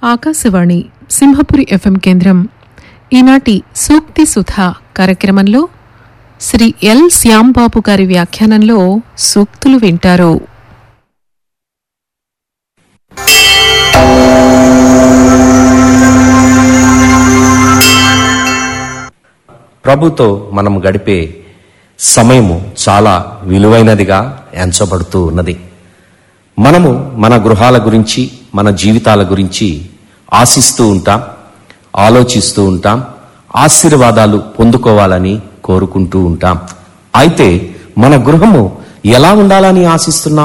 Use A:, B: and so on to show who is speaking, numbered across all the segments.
A: Akashvani Simhapuri FM కేంద్రం ఈనాటి సూక్తి సుధ కార్యక్రమంలో శ్రీ ఎల్ శ్యాంబాబు గారి వ్యాఖ్యానంలో సూక్తులు వింటారు
B: ప్రభుతో మనం గడిపే సమయము చాలా విలువైనదిగా ఎంచబడుతూ ఉన్నది మనము మన గృహాల గురించి మన జీవితాల గురించి ఆశిస్తూ ఉంటాం ఆలోచిస్తూ ఉంటాం ఆశీర్వాదాలు పొందుకోవాలని కోరుకుంటూ ఉంటాం అయితే మన గృహము ఎలా ఉండాలని ఆశిస్తున్నాం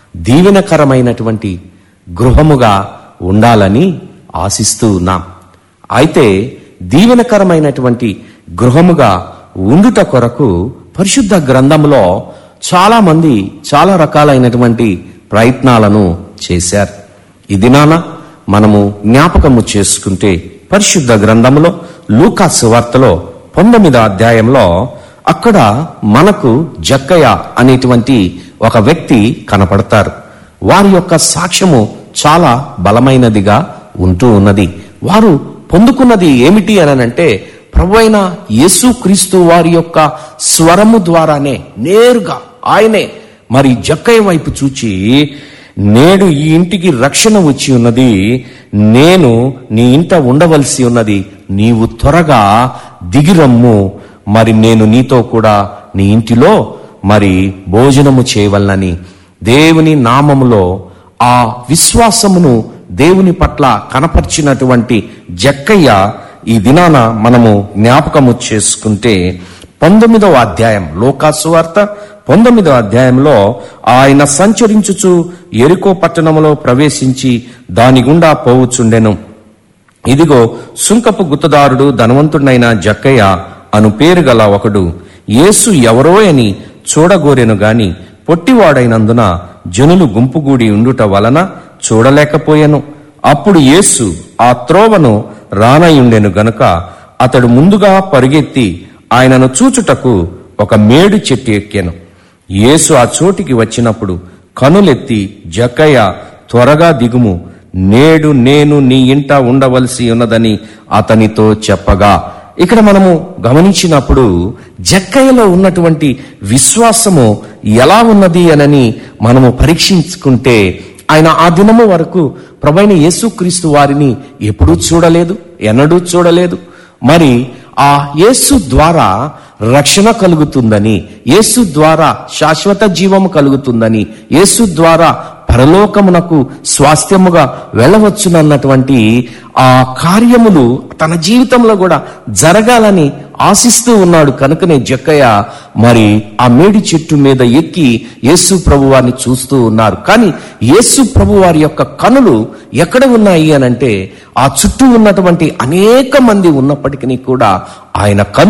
B: దీవెనకరమైనటువంటి గృహముగా ఉండాలని ఆశిస్తూ ఉన్నాం అయితే దీవెనకరమైనటువంటి గృహముగా ఉండుట కొరకు పరిశుద్ధ గ్రంథములో చాలా మంది చాలా రకాలైనటువంటి ప్రయత్నాలను చేశారు ఈ దినాన మనము జ్ఞాపకము చేసుకుంటే పరిశుద్ధ గ్రంథములో లూకాసు వార్తలో పంతొమ్మిదో అధ్యాయంలో అక్కడ మనకు జక్కయ్య అనేటువంటి ఒక వ్యక్తి కనపడతారు వారి యొక్క సాక్ష్యము చాలా బలమైనదిగా ఉంటూ ఉన్నది వారు పొందుకున్నది ఏమిటి అనంటే ప్రభు అయిన యేసుక్రీస్తు వారి యొక్క స్వరము ద్వారానే నేరుగా ఆయనే మరి జక్కయ్య వైపు చూచి నేడు ఈ ఇంటికి రక్షణ వచ్చి ఉన్నది నేను నీ ఇంట ఉండవలసి ఉన్నది నీవు త్వరగా దిగిరమ్ము మరి నేను నీతో కూడా నీ ఇంటిలో మరి భోజనము చేయవలనని దేవుని నామములో ఆ విశ్వాసమును దేవుని పట్ల కనపరిచినటువంటి జక్కయ్య ఈ దినాన మనము జ్ఞాపకము చేసుకుంటే పంతొమ్మిదవ అధ్యాయం లోకాసు వార్త పంతొమ్మిదవ అధ్యాయంలో ఆయన సంచరించుచు ఎరుకో పట్టణములో ప్రవేశించి దాని గుండా పోవుచుండెను ఇదిగో సుంకపు గుత్తదారుడు ధనవంతుడైన జక్కయ్య అను పేరు గల ఒకడు యేసు ఎవరో అని చూడగోరెను గాని పొట్టివాడైనందున జనులు గుంపుగూడి ఉండుట వలన చూడలేకపోయెను అప్పుడు యేసు ఆ త్రోవను రానయుండెను గనుక అతడు ముందుగా పరుగెత్తి ఆయనను చూచుటకు ఒక మేడు చెట్టు ఎక్కెను యేసు ఆ చోటికి వచ్చినప్పుడు కనులెత్తి జక్కయ్య త్వరగా దిగుము నేడు నేను నీ ఇంట ఉండవలసి ఉన్నదని అతనితో చెప్పగా ఇక్కడ మనము గమనించినప్పుడు జక్కయ్యలో ఉన్నటువంటి విశ్వాసము ఎలా ఉన్నది అనని మనము పరీక్షించుకుంటే ఆయన ఆ దినము వరకు ప్రభైన యేసుక్రీస్తు వారిని ఎప్పుడూ చూడలేదు ఎన్నడూ చూడలేదు మరి ఆ యేసు ద్వారా రక్షణ కలుగుతుందని యేసు ద్వారా శాశ్వత జీవము కలుగుతుందని యేసు ద్వారా పరలోకమునకు స్వాస్థ్యముగా వెళ్ళవచ్చునన్నటువంటి ఆ కార్యములు తన జీవితంలో కూడా జరగాలని ఆశిస్తూ ఉన్నాడు కనుకనే జక్కయ్య మరి ఆ మేడి చెట్టు మీద ఎక్కి యేసు ప్రభు వారిని చూస్తూ ఉన్నారు కానీ యేసు ప్రభు వారి యొక్క కనులు ఎక్కడ ఉన్నాయి అనంటే ఆ చుట్టూ ఉన్నటువంటి అనేక మంది ఉన్నప్పటికీ కూడా ఆయన కను